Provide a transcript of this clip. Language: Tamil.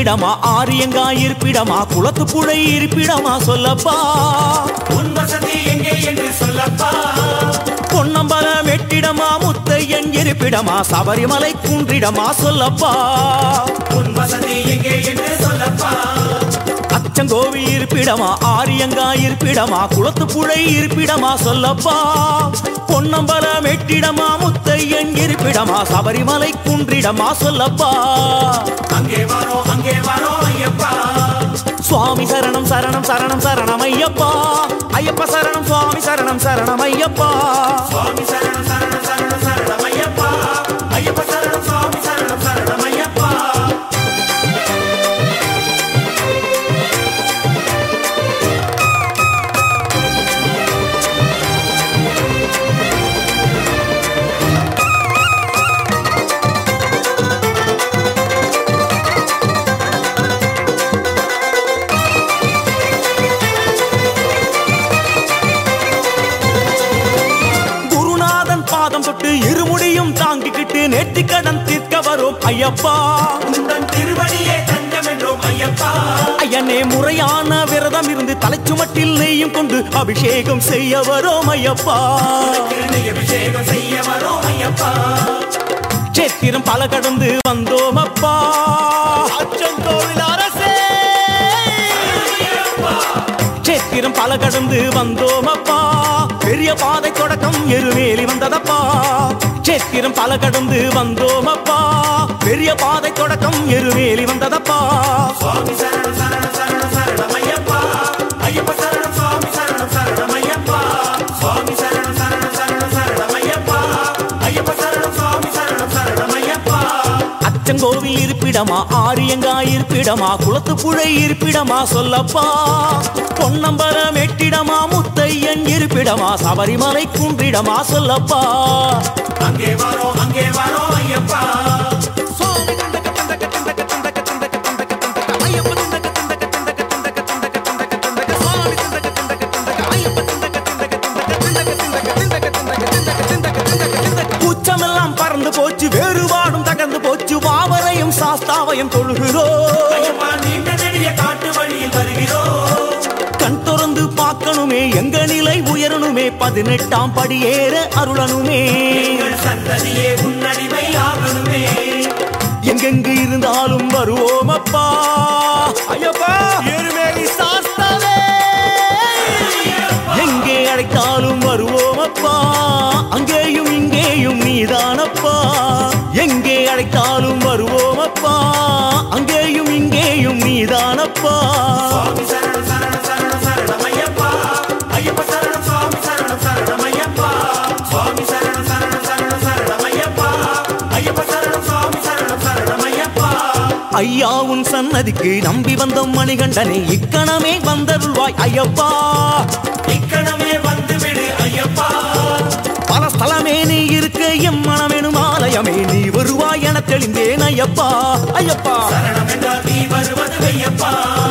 இருப்பிடமா ஆரியங்கா இருப்பிடமா குளத்து புழை இருப்பிடமா சொல்லப்பா உன் வசதி எங்கே என்று சொல்லப்பா பொன்னம்பல வெட்டிடமா முத்தையன் இருப்பிடமா சபரிமலை குன்றிடமா சொல்லப்பா உன் வசதி எங்கே என்று சொல்லப்பா அச்சங்கோவில் இருப்பிடமா ஆரியங்கா இருப்பிடமா குளத்து புழை இருப்பிடமா சொல்லப்பா பொன்னம்பல வெட்டிடமா முத்தையன் இருப்பிடமா சபரிமலை குன்றிடமா சொல்லப்பா அங்கே வாரோம் அங்கே வாரோம் ஐயப்பா சுவாமி சரணம் சரணம் சரணம் சரணம் ஐயப்பா ஐயப்ப சரணம் சுவாமி சரணம் சரணம் ஐயப்பா சுவாமி சரணம் சரணம் சரணம் சரணம் ஐயப்பா ஐயப்ப சரணம் சுவாமி சரணம் சரணம் ஐயப்பா குருநாதன் பாதம் தொட்டு இருமுடியும் தாங்கிக்கிட்டு நெற்றிக்கடன் தீர்க்க வரும் ஐயப்பா உந்தன் திருவடியே தஞ்சம் என்றோம் ஐயப்பா ஐயனே முறையான விரதம் இருந்து தலைச்சுமட்டில் நெய்யும் கொண்டு அபிஷேகம் செய்ய வரோம் ஐயப்பா திருநெய் அபிஷேகம் செய்ய வரோம் ஐயப்பா சேத்திரம் பல கடந்து வந்தோம் அப்பா அச்சங்கோவில் அரசே சேத்திரம் பல கடந்து வந்தோம் அப்பா பெரிய பாதை தொடக்கம் எருமேலி வந்ததப்பா சேத்திரம் பல கடந்து வந்தோம் அப்பா பெரிய பாதை தொடக்கம் எருமேலி வந்ததப்பா சுவாமி சரணம் சரணம் சரணம் சரணம் ஐயப்பா ஐயப்ப சரணம் சுவாமி சரணம் சரணம் ஐயப்பா சுவாமி சரணம் சரணம் சரணம் சரணம் ஐயப்பா ஐயப்ப சரணம் சுவாமி சரணம் சரணம் ஐயப்பா அச்சங்கோவில் இருப்பிடமா ஆரியங்கா இருப்பிடமா குளத்து புழை இருப்பிடமா சொல்லப்பா பொன்னம்பலம் எட்டிடமா முத்தையன் இருப்பிடமா சபரிமலை குன்றிடமா சொல்லப்பா அங்கே வாரோம் அங்கே வாரோம் ஐயப்பா கூச்சமெல்லாம் பறந்து போச்சு வேறுபாடும் தகர்ந்து போச்சு வாவரையும் சாஸ்தாவையும் தொழுகிறோம் ஐயப்பா நீண்ட நெடிய காட்டு வழியில் வருகிறோம் கண் திறந்து பார்க்கணுமே எங்க நிலை உயரணுமே பதினெட்டாம் படியேற அருளணுமே எங்கள் சந்ததியே உன்னடிமை ஆகணுமே எங்கெங்கு இருந்தாலும் வருவோம் அப்பா ஐயப்பா எருமேலி சாஸ்தாவே எங்கே அழைத்தாலும் வருவோம் அப்பா அங்கேயும் இங்கேயும் நீதானப்பா எங்கே அழைத்தாலும் வருவோம் அப்பா அங்கேயும் இங்கேயும் நீதானப்பா சுவாமி சரணம் சரணம் சரணம் சரணம் ஐயப்பா ஐயப்ப சரணம் சுவாமி சரணம் சரணம் ஐயப்பா சுவாமி சரணம் சரணம் சரணம் சரணம் ஐயப்பா ஐயப்ப சரணம் சுவாமி சரணம் சரணம் ஐயப்பா ஐயா உன் சன்னதிக்கு நம்பி வந்த மணிகண்டனே இக்கணமே வந்தருள்வாய் ஐயப்பா இக்கணமே வந்து விடு ஐயப்பா பல ஸ்தலமே நீ இருக்க எம் மனமெனும் ஆலயமே நீ வருவாய் என தெளிந்தேன் ஐயப்பா ஐயப்பா சரணம் என்றால் நீ வருவது ஐயப்பா